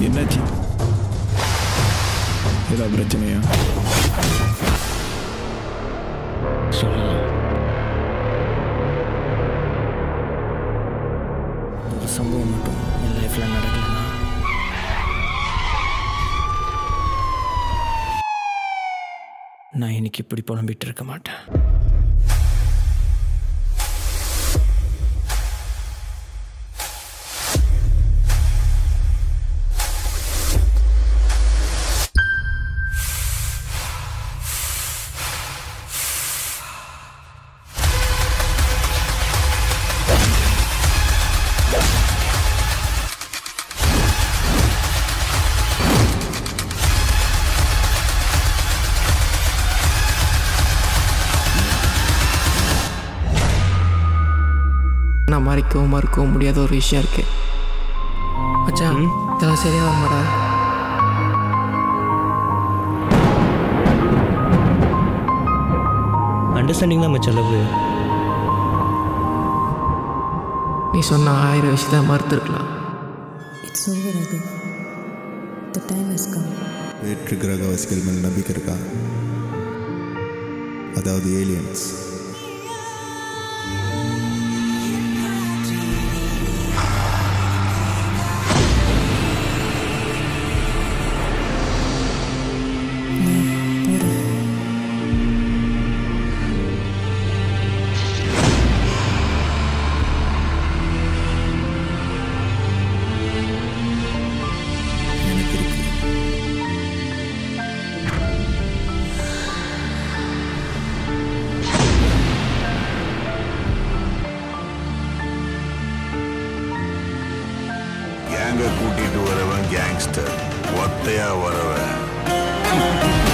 என்னாச்சு ஏதா பிரச்சனையா சொல்லலாம் ஒரு சம்பவம் மட்டும் என் லைஃப்பில் நடக்கலைன்னா நான் இன்னைக்கு இப்படி புலம்பிட்டு இருக்க மாட்டேன் நான் மறைக்கவும் மறுக்கவும் முடியாத ஒரு விஷயம் இருக்கு மச்சான் இதெல்லாம் சரியா வருமாடா அண்டர்ஸ்டாண்டிங் தான் மச்ச லவ் நீ சொன்ன ஆயிரம் விஷயத்த மறுத்துருக்கலாம் It's over, Raghu. The time has come. வேற்று கிரகவாசிகள் மேல் நம்பிக்கை இருக்கா அதாவது ஏலியன்ஸ் எனக்கு இருக்கு கேங்க கூட்டிட்டு வரவன் கேங்ஸ்டர் ஒத்தையா வரவன்